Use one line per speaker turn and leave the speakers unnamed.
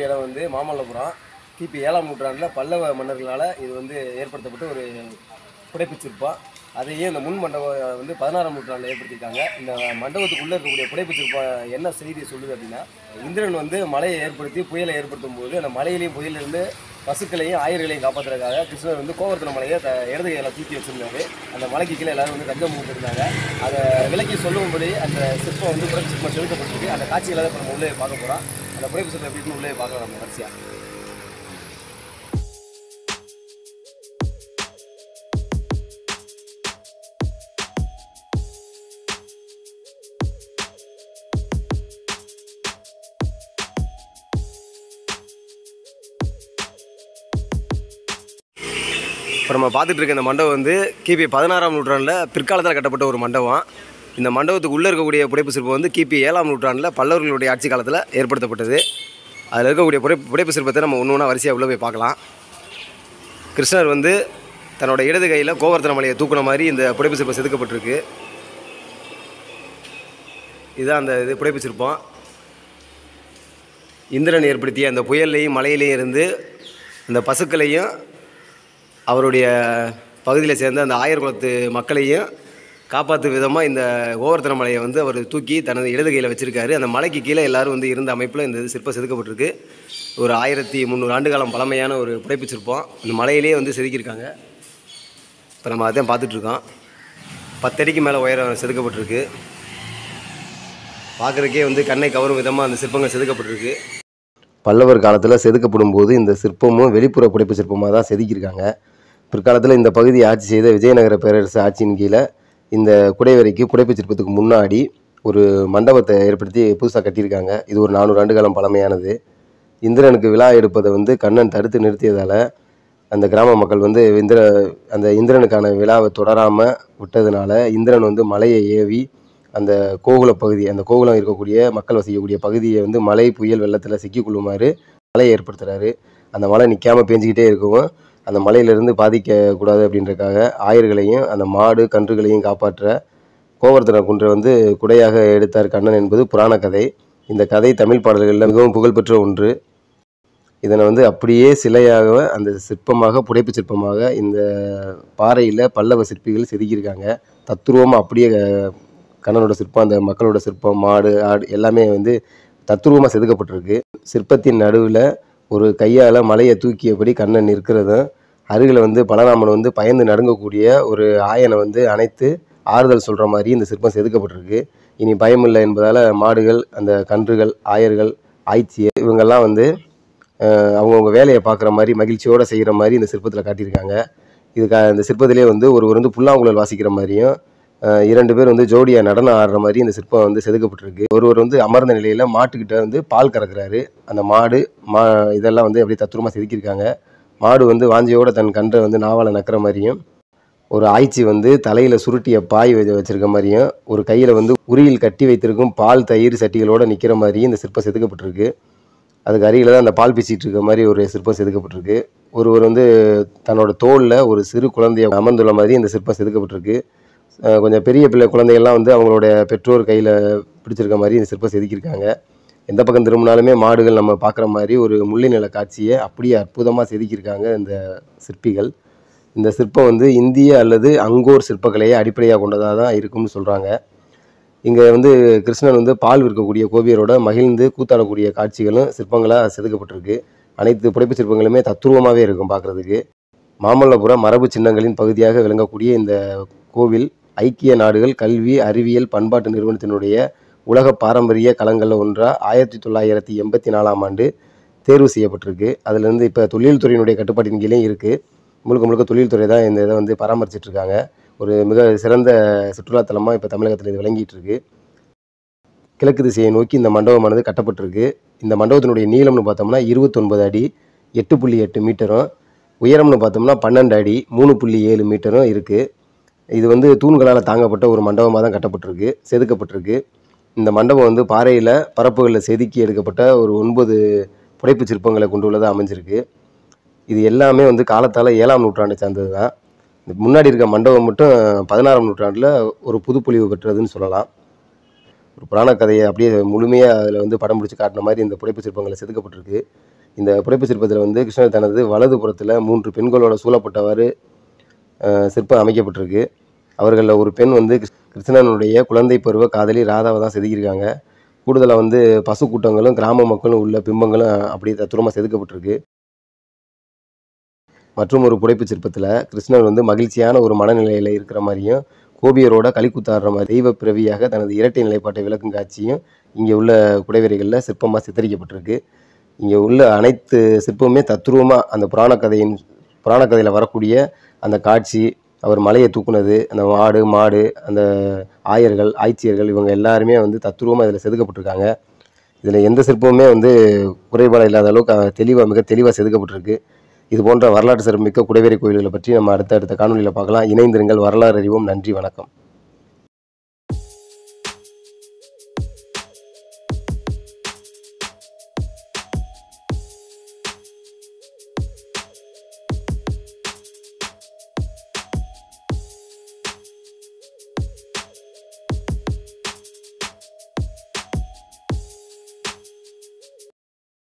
இருக்கக்கூடிய இடம் வந்து மாமல்லபுரம் கிபி ஏழாம் நூற்றாண்டில் பல்லவ மன்னர்களால் இது வந்து ஏற்படுத்தப்பட்ட ஒரு புடைப்புச் சிற்பம் அதையே இந்த முன் மண்டபம் வந்து பதினாறாம் நூற்றாண்டில் ஏற்படுத்தியிருக்காங்க இந்த மண்டபத்துக்குள்ளே இருக்கக்கூடிய புடைப்புச் சிற்பம் என்ன செய்தி சொல்லுது அப்படின்னா இந்திரன் வந்து மலையை ஏற்படுத்தி புயலை ஏற்படுத்தும் போது அந்த மலையிலையும் புயலிருந்து பசுக்களையும் ஆயர்களையும் காப்பாற்றுறதுக்காக கிருஷ்ணர் வந்து கோவர்த்தன மலையை த இடது கையில் தூக்கி வச்சிருந்தாரு அந்த மலைக்கு கீழே எல்லாரும் வந்து கஞ்சம் மூட்டிருந்தாங்க அதை விலக்கி சொல்லும்படி அந்த சிற்பம் வந்து புடைப்பு சிற்பம் செதுக்கப்பட்டிருக்கு அந்த காட்சிகளை தான் இப்ப நம்ம உள்ளே பார்க்க போகிறோம் அந்த புடைப்பு சிற்பம் எப்படி இருக்குன்னு உள்ளே பார்க்கலாம் நம்ம வரிசையாக இப்போ நம்ம பார்த்துட்டு இருக்க இந்த மண்டபம் வந்து கிபி பதினாறாம் நூற்றாண்டில் பிற்காலத்தில் கட்டப்பட்ட ஒரு மண்டபம் இந்த மண்டபத்துக்கு உள்ளே இருக்கக்கூடிய புடைப்பு சிற்பம் வந்து கிபி ஏழாம் நூற்றாண்டில் பல்லவர்களுடைய ஆட்சி காலத்தில் ஏற்படுத்தப்பட்டது அதில் இருக்கக்கூடிய புடை புடைப்பு சிற்பத்தை நம்ம ஒன்று ஒன்றா வரிசையாக உள்ளே போய் பார்க்கலாம் கிருஷ்ணர் வந்து தன்னோட இடது கையில் கோவர்த்தன மலையை தூக்குன மாதிரி இந்த புடைப்பு சிற்பம் செதுக்கப்பட்டிருக்கு இதுதான் அந்த இது புடைப்பு சிற்பம் இந்திரன் ஏற்படுத்திய அந்த புயல்லையும் மலையிலையும் இருந்து அந்த பசுக்களையும் அவருடைய பகுதியில் சேர்ந்த அந்த ஆயர் குலத்து மக்களையும் காப்பாற்றும் விதமாக இந்த கோவர்த்தன மலையை வந்து அவர் தூக்கி தனது இடது கையில் வச்சுருக்காரு அந்த மலைக்கு கீழே எல்லாரும் வந்து இருந்த அமைப்பில் இந்த இது சிற்பம் செதுக்கப்பட்டிருக்கு ஒரு ஆயிரத்தி முந்நூறு ஆண்டு காலம் பழமையான ஒரு புடைப்பு சிற்பம் அந்த மலையிலேயே வந்து செதுக்கியிருக்காங்க இப்போ நம்ம அதான் பார்த்துட்ருக்கோம் பத்தடிக்கு மேலே உயரம் செதுக்கப்பட்டிருக்கு பார்க்குறதுக்கே வந்து கண்ணை கவரும் விதமாக அந்த சிற்பங்கள் செதுக்கப்பட்டிருக்கு
பல்லவர் காலத்தில் செதுக்கப்படும் போது இந்த சிற்பமும் வெளிப்புற புடைப்பு சிற்பமாக தான் செதுக்கியிருக்காங்க பிற்காலத்தில் இந்த பகுதியை ஆட்சி செய்த விஜயநகர பேரரசு ஆட்சியின் கீழே இந்த குடைவரைக்கு புடைப்பு சிற்பத்துக்கு முன்னாடி ஒரு மண்டபத்தை ஏற்படுத்தி புதுசாக கட்டியிருக்காங்க இது ஒரு நானூறு ஆண்டு காலம் பழமையானது இந்திரனுக்கு விழா எடுப்பதை வந்து கண்ணன் தடுத்து நிறுத்தியதால் அந்த கிராம மக்கள் வந்து இந்திர அந்த இந்திரனுக்கான விழாவை தொடராமல் விட்டதுனால இந்திரன் வந்து மலையை ஏவி அந்த கோகுல பகுதி அந்த கோகுலம் இருக்கக்கூடிய மக்கள் வசிக்கக்கூடிய பகுதியை வந்து மழை புயல் வெள்ளத்தில் சிக்கிக்கொள்ளுமாறு மலையை ஏற்படுத்துகிறாரு அந்த மழை நிற்காம பேஞ்சிக்கிட்டே இருக்கவும் அந்த மலையிலிருந்து பாதிக்கக்கூடாது அப்படின்றக்காக ஆயர்களையும் அந்த மாடு கன்றுகளையும் காப்பாற்ற கோவர்த்தன குன்றை வந்து குடையாக எடுத்தார் கண்ணன் என்பது புராண கதை இந்த கதை தமிழ் பாடல்களில் மிகவும் புகழ்பெற்ற ஒன்று இதனை வந்து அப்படியே சிலையாக அந்த சிற்பமாக புடைப்பு சிற்பமாக இந்த பாறையில் பல்லவ சிற்பிகள் செதுக்கியிருக்காங்க தத்துருவமாக அப்படியே அஹ், கண்ணனோட சிற்பம் அந்த மக்களோட சிற்பம் மாடு ஆடு எல்லாமே வந்து தத்துருவமாக செதுக்கப்பட்டிருக்கு சிற்பத்தின் நடுவில் ஒரு கையால் மலையை தூக்கியபடி கண்ணன் நிற்கிறதும் அருகில் வந்து பலராமன் வந்து பயந்து நடுங்கக்கூடிய ஒரு ஆயனை வந்து அணைத்து ஆறுதல் சொல்கிற மாதிரி இந்த சிற்பம் செதுக்கப்பட்டிருக்கு இனி பயமில்லை என்பதால் மாடுகள் அந்த கன்றுகள் ஆயர்கள் ஆய்ச்சியர் இவங்கெல்லாம் வந்து அஹ், அவங்கவங்க வேலையை பார்க்குற மாதிரி மகிழ்ச்சியோடு செய்கிற மாதிரி இந்த சிற்பத்தில் காட்டியிருக்காங்க இது க இந்த சிற்பத்திலே வந்து ஒருவர் வந்து புல்லாங்குழல் வாசிக்கிற மாதிரியும் அஹ், இரண்டு பேர் வந்து ஜோடியாக நடனம் ஆடுற மாதிரி இந்த சிற்பம் வந்து செதுக்கப்பட்டிருக்கு ஒருவர் வந்து அமர்ந்த நிலையில் மாட்டுக்கிட்ட வந்து பால் கறக்குறாரு அந்த மாடு மா இதெல்லாம் வந்து அப்படியே தத்துரமாக செதுக்கியிருக்காங்க மாடு வந்து வாஞ்சியோட தன் கன்றை வந்து நாவால நக்கிற மாதிரியும் ஒரு ஆய்ச்சி வந்து தலையில் சுருட்டிய பாய் வச்சு வச்சிருக்க மாதிரியும் ஒரு கையில் வந்து உரியில் கட்டி வைத்திருக்கும் பால் தயிர் சட்டிகளோட நிற்கிற மாதிரியும் இந்த சிற்பம் செதுக்கப்பட்டிருக்கு அதுக்கு அருகில் தான் அந்த பால் பீச்சிட்டு இருக்க மாதிரி ஒரு சிற்பம் செதுக்கப்பட்டிருக்கு ஒருவர் வந்து தன்னோட தோளில் ஒரு சிறு குழந்தைய அமர்ந்துள்ள மாதிரி இந்த சிற்பம் செதுக்கப்பட்டிருக்கு அஹ் கொஞ்சம் பெரிய பிள்ளை குழந்தைகள்லாம் வந்து அவங்களுடைய பெற்றோர் கையில் பிடிச்சிருக்க மாதிரி இந்த சிற்பம் செதுக்கியிருக்காங்க எந்த பக்கம் திரும்பினாலுமே மாடுகள் நம்ம பார்க்குற மாதிரி ஒரு முள்ளி நில காட்சியை அப்படியே அற்புதமாக செதுக்கியிருக்காங்க இந்த சிற்பிகள் இந்த சிற்பம் வந்து இந்திய அல்லது அங்கோர் சிற்பக்கலையை அடிப்படையாக கொண்டதாக தான் இருக்கும்னு சொல்கிறாங்க இங்கே வந்து கிருஷ்ணன் வந்து பால் விற்கக்கூடிய கோபியரோட மகிழ்ந்து கூத்தாடக்கூடிய காட்சிகளும் சிற்பங்களாக செதுக்கப்பட்டிருக்கு அனைத்து புடைப்பு சிற்பங்களுமே தத்துருவமாகவே இருக்கும் பார்க்குறதுக்கு மாமல்லபுரம் மரபு சின்னங்களின் பகுதியாக விளங்கக்கூடிய இந்த கோவில் ஐக்கிய நாடுகள் கல்வி அறிவியல் பண்பாட்டு நிறுவனத்தினுடைய உலக பாரம்பரிய களங்களில் ஒன்றாக ஆயிரத்தி தொள்ளாயிரத்தி எண்பத்தி நாலாம் ஆண்டு தேர்வு செய்யப்பட்டிருக்கு அதுலேருந்து இப்போ தொழில்துறையினுடைய கட்டுப்பாட்டின் கீழே இருக்குது முழுக்க முழுக்க தொழில்துறை தான் இந்த இதை வந்து பராமரிச்சிட்டு இருக்காங்க ஒரு மிக சிறந்த சுற்றுலாத்தலமாக இப்போ தமிழகத்தில் இது விளங்கிட்டு இருக்கு கிழக்கு திசையை நோக்கி இந்த மண்டபமானது கட்டப்பட்டிருக்கு இந்த மண்டபத்தினுடைய நீளம்னு பார்த்தோம்னா இருபத்தொன்பது அடி எட்டு புள்ளி எட்டு மீட்டரும் உயரம்னு பார்த்தோம்னா பன்னெண்டு அடி மூணு புள்ளி ஏழு மீட்டரும் இருக்குது இது வந்து தூண்களால் தாங்கப்பட்ட ஒரு மண்டபமாக தான் கட்டப்பட்டிருக்கு செதுக்கப்பட்டிருக்கு இந்த மண்டபம் வந்து பாறையில் பரப்புகளில் செதுக்கி எடுக்கப்பட்ட ஒரு ஒன்பது புடைப்பு சிற்பங்களை கொண்டுள்ளதாக அமைஞ்சிருக்கு இது எல்லாமே வந்து காலத்தால் ஏழாம் நூற்றாண்டை சார்ந்தது தான் இந்த முன்னாடி இருக்க மண்டபம் மட்டும் பதினாறாம் நூற்றாண்டில் ஒரு புதுப்பொலிவு பெற்றதுன்னு சொல்லலாம் ஒரு புராண கதையை அப்படியே முழுமையாக அதில் வந்து படம் பிடிச்சி காட்டின மாதிரி இந்த புடைப்பு சிற்பங்களை செதுக்கப்பட்டிருக்கு இந்த புடைப்பு சிற்பத்தில் வந்து கிருஷ்ணர் தனது வலது புறத்தில் மூன்று பெண்களோட சூழப்பட்டவாறு அஹ், சிற்பம் அமைக்கப்பட்டிருக்கு அவர்களில் ஒரு பெண் வந்து கிருஷ்- கிருஷ்ணனுடைய குழந்தை பருவ காதலி ராதாவை தான் செதுக்கியிருக்காங்க கூடுதலாக வந்து பசு கூட்டங்களும் கிராம மக்களும் உள்ள பிம்பங்களும் அப்படியே தத்துரமாக செதுக்கப்பட்டிருக்கு மற்றும் ஒரு புடைப்பு சிற்பத்தில் கிருஷ்ணர் வந்து மகிழ்ச்சியான ஒரு மனநிலையில் இருக்கிற மாதிரியும் கோபியரோட களிக்குத்தாடுற மாதிரி தெய்வ பிறவியாக தனது இரட்டை நிலைப்பாட்டை விளக்கும் காட்சியும் இங்கே உள்ள குடைவரைகளில் சிற்பமாக சித்தரிக்கப்பட்டிருக்கு இங்கே உள்ள அனைத்து சிற்பமுமே தத்ரூபமாக அந்த புராண கதையின் புராண கதையில் வரக்கூடிய அந்த காட்சி அவர் மலையை தூக்குனது அந்த மாடு மாடு அந்த ஆயர்கள் ஆய்ச்சியர்கள் இவங்க எல்லாருமே வந்து தத்ரூபமாக இதில் செதுக்கப்பட்டிருக்காங்க இதில் எந்த சிற்பமுமே வந்து குறைபாடு இல்லாத அளவுக்கு தெளிவாக மிக தெளிவாக செதுக்கப்பட்டிருக்கு இது போன்ற வரலாற்று சிறப்புமிக்க குடைவரை கோயில்களை பற்றி நம்ம அடுத்த அடுத்த காணொலியில் பார்க்கலாம் இணைந்திருங்கள் வரலாறு அறிவோம் நன்றி வணக்கம்